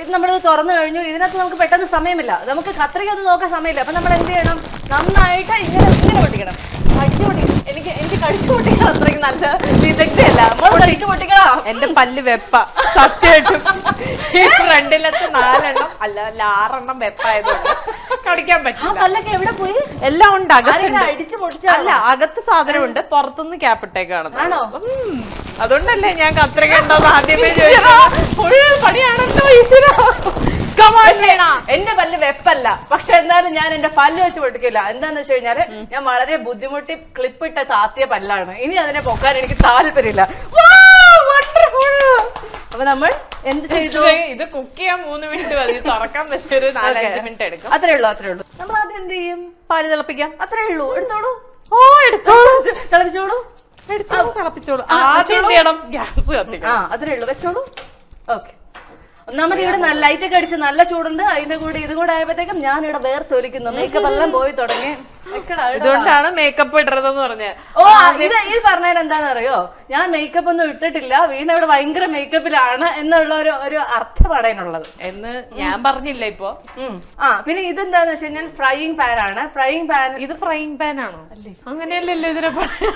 എന്നിട്ട് നമ്മൾ തുറന്നു കഴിഞ്ഞു ഇതിനകത്ത് നമുക്ക് പെട്ടെന്ന് സമയമില്ല നമുക്ക് കത്രിക ഒന്നും നോക്കാൻ സമയമില്ല അപ്പൊ നമ്മൾ എന്ത് ചെയ്യണം നന്നായിട്ട് ഇങ്ങനെ ഇങ്ങനെ പൊട്ടിക്കണം കടിച്ചു പൊട്ടിക്കണം എനിക്ക് എനിക്ക് കടിച്ചു പൊട്ടിക്കണം അത്രയ്ക്ക് നല്ല വിദഗ്ധയല്ല നമ്മൾ കടിച്ചു പൊട്ടിക്കണം എന്റെ പല്ല് വെപ്പ സത്യമായിട്ടും ഈ ഫ്രണ്ടിലത്തെ നാലെണ്ണം അല്ല അല്ല ആറെണ്ണം വെപ്പായതുകൊണ്ട് കടിക്കാൻ ആ പറ്റില്ല പല്ലൊക്കെ എവിടെ പോയി എല്ലാം ഉണ്ട് ആരെങ്കിലും അകത്തുണ്ട് അടിച്ചു പൊട്ടിച്ചാ അല്ല അകത്ത് സാധനമുണ്ട് പുറത്തുനിന്ന് ക്യാപ്പിട്ടേക്കാണ് ആണോ അതുകൊണ്ടല്ലേ ഞാൻ കത്രിക ഉണ്ടോന്ന് ആദ്യമേ ചോദിച്ചത് ഫുൾ പണിയാണല്ലോ ഈശ്വര എന്റെ പല്ല് വെപ്പല്ല പക്ഷെ എന്നാലും ഞാൻ എന്റെ പല്ല് വെച്ച് പൊട്ടിക്കില്ല എന്താന്ന് വെച്ച് കഴിഞ്ഞാല് ഞാൻ വളരെ ബുദ്ധിമുട്ടി ക്ലിപ്പിട്ട താത്തിയ പല്ലാണ് ഇനി അതിനെ പൊക്കാൻ എനിക്ക് താല്പര്യമില്ല Wow, wonderful. അപ്പൊ നമ്മൾ എന്ത് ചെയ്തു ഇത് കുക്ക് ചെയ്യാൻ മൂന്ന് മിനിറ്റ് മതി തുറക്കാൻ വെച്ച് ഒരു നാലഞ്ച് മിനിറ്റ് എടുക്കും അത്രേ ഉള്ളൂ അത്രേ ഉള്ളൂ നമ്മൾ ആദ്യം എന്ത് ചെയ്യും പാല് തിളപ്പിക്കാം അത്രേ ഉള്ളൂ എടുത്തോളൂ ഓ എടുത്തോളൂ തിളപ്പിച്ചോളൂ എടുത്തോളൂ തിളപ്പിച്ചോളൂ ആ, ആദ്യം വെച്ചോളൂ. എന്ത് ചെയ്യണം ഗ്യാസ് കത്തിക്കണം ആ അത്രേ ഉള്ളൂ വെച്ചോളൂ ഓക്കെ ഒന്നാമത് ഇവിടെ നല്ല ലൈറ്റ് ഒക്കെ അടിച്ച് നല്ല ചൂടുണ്ട് അതിന്റെ കൂടെ ഇതും കൂടെ ആയപ്പോഴത്തേക്കും ഞാൻ ഇവിടെ വേർത്തൊലിക്കുന്നു മേക്കപ്പ് എല്ലാം പോയി തുടങ്ങി എക്കടാ, എടാ. ഇതുകൊണ്ടാണ് മേക്കപ്പ് ഇടരുതെന്ന് പറഞ്ഞത് ഓ ഇത് ഇത് പറഞ്ഞാൽ എന്താണെന്ന് അറിയോ ഞാൻ മേക്കപ്പ് ഒന്നും ഇട്ടിട്ടില്ല വീണ ഇവിടെ ഭയങ്കര മേക്കപ്പിലാണ് എന്നുള്ള ഒരു ഒരു അർത്ഥമാണ് അതിനുള്ളത് എന്ന് ഞാൻ പറഞ്ഞില്ല ഇപ്പൊ ഉം. ആ പിന്നെ ഇതെന്താന്ന് വെച്ച് കഴിഞ്ഞാൽ ഫ്രൈയിങ് പാൻ ആണ് ഫ്രൈയിങ് പാൻ ഇത് ഫ്രൈങ് പാൻ ആണോ അങ്ങനെയല്ലല്ലോ ഇതിനെ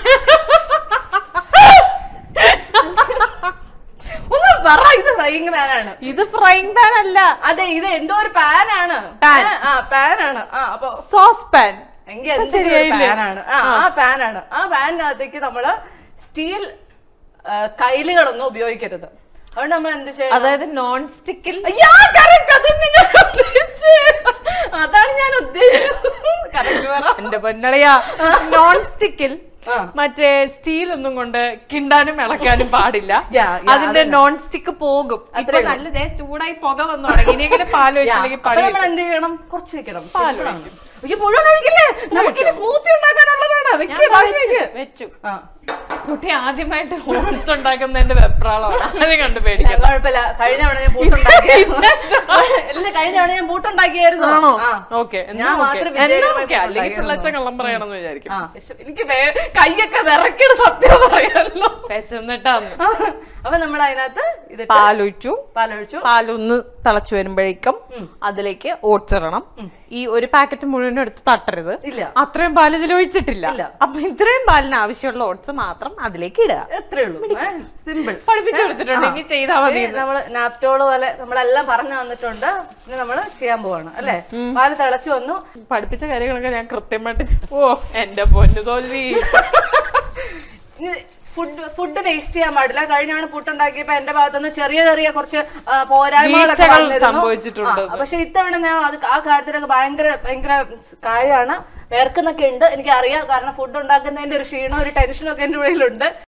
ഒന്ന് പറ ഇത് ഫ്രൈയിങ് പാൻ ആണ് ഇത് ഫ്രൈങ് പാൻ അല്ല അതെ ഇത് എന്തോ ഒരു പാൻ ആണ് Pan. ആ പാൻ ആണ് ആ അപ്പൊ സോസ് പാൻ എങ്കിൽ എന്തെങ്കിലും ഒരു ശരിയായില്ലേ? പാനാണ് ആ ആ പാനാണ് ആ പാനിനകത്തേക്ക് നമ്മള് സ്റ്റീൽ കയ്യിലുകളൊന്നും ഉപയോഗിക്കരുത് അതുകൊണ്ട് നമ്മൾ എന്ത് ചെയ്യണം അതായത് നോൺ സ്റ്റിക്കിൽ അയ്യാ, correct, അതന്നെ ഞാൻ ഉദ്ദേശിച്ചത്. അതാണ് ഞാൻ ഉദ്ദേശിച്ചത് Correct പറ. എന്റെ പൊന്നളിയാ നോൺ സ്റ്റിക്കിൽ ആ. മറ്റേ സ്റ്റീൽ ഒന്നും കൊണ്ട് കിണ്ടാനും ഇളക്കാനും പാടില്ല Yeah, yeah, അതിന്റെ അതന്നെ. നോൺ സ്റ്റിക്ക് പോകും ഇപ്പൊ അത്രേ ഉള്ളൂ. നല്ല ദേ ചൂടായി പുക വന്നു തുടങ്ങി ഇനിയെങ്കിലും പാല് വെച്ചില്ലെങ്കിൽ അപ്പൊ പണി നമ്മൾ എന്ത് ചെയ്യണം കുറച്ച് വെക്കണം പാല് Simple ആണ്. അയ്യോ മുഴുവൻ ഒഴിക്കില്ലേ നമുക്കിനി സ്മൂത്തി ഉണ്ടാക്കാനുള്ളതാണ് ഞാൻ വെക്ക്, ദാ ബാക്കി വെച്ചു, വെക്ക്. വെച്ചു ആ. കുട്ടി ആദ്യമായിട്ട് ഓട്സ് ഉണ്ടാക്കുന്നതിന്റെ വെപ്രാളമാണ് അതിനെ കണ്ട് ഇല്ല, പേടിക്കണം കുഴപ്പമില്ല കഴിഞ്ഞ തവണ ഞാൻ പൂട്ടുണ്ടാക്കിയായിരുന്നു ഇല്ല കഴിഞ്ഞ തവണ ഞാൻ പൂട്ടുണ്ടാക്കിയായിരുന്നു ആണോ ആ. ഓക്കെ ഞാൻ മാത്രം വിജയകരമായിട്ട് അല്ലെങ്കിൽ ഉണ്ടാക്കിയിരുന്നു. പിള്ളച്ച കള്ളം പറയണമെന്ന് വിചാരിക്കും ആ, ശ്ശെ, എനിക്ക് വേ- കൈയൊക്കെ വിറക്കണ സത്യം പറയാമല്ലോ വിശന്നിട്ടാന്ന് അപ്പൊ നമ്മൾ അതിനകത്ത് ഇത് പാലൊഴിച്ചു പാലൊഴിച്ചു പാലൊന്ന് തിളച്ചു വരുമ്പോഴേക്കും അതിലേക്ക് ഓട്സ് ഇടണം ഈ ഒരു പാക്കറ്റ് മുഴുവനും എടുത്ത് തട്ടരുത് ഇല്ല. അത്രയും പാൽ ഇതിൽ ഒഴിച്ചിട്ടില്ല ഇല്ല. അപ്പൊ ഇത്രയും പാലിന് ആവശ്യമുള്ള ഓട്സ് മാത്രം അതിലേക്ക് ഇടുക എത്രേ ഉള്ളൂ സിമ്പിൾ പഠിപ്പിച്ചു കൊടുത്തിട്ടുണ്ട് ഇനി ചെയ്താൽ മതി നമ്മള് നാപ്റ്റോള് പോലെ നമ്മളെല്ലാം പറഞ്ഞു തന്നിട്ടുണ്ട് ഇനി നമ്മള് ചെയ്യാൻ പോവാണ് അല്ലെ പാല് തിളച്ചു വന്നു പഠിപ്പിച്ച കാര്യങ്ങളൊക്കെ ഞാൻ കൃത്യമായിട്ട് ഓ എന്റെ പൊന്നു തോൽവി ഫുഡ് ഫുഡ് വേസ്റ്റ് ചെയ്യാൻ പാടില്ല കഴിഞ്ഞാണ് പുട്ടുണ്ടാക്കിയപ്പോ എന്റെ ഭാഗത്തുനിന്ന് ചെറിയ ചെറിയ കുറച്ച് ആ, പോരായ്മകളൊക്കെ വീഴ്ചകൾ വന്നിരുന്നു. സംഭവിച്ചിട്ടുണ്ട്. ആ, പക്ഷെ ഇത്തവണ ഞാൻ അത് ആ കാര്യത്തിലൊക്കെ ഭയങ്കര ഭയങ്കര കാര്യമാണ് വേർക്കുന്നൊക്കെ ഉണ്ട് എനിക്ക് അറിയാം കാരണം ഫുഡ് ഉണ്ടാക്കുന്നതിന്റെ ഒരു ക്ഷീണം ഒരു ടെൻഷനും ഒക്കെ എന്റെ ഉള്ളിലുണ്ട്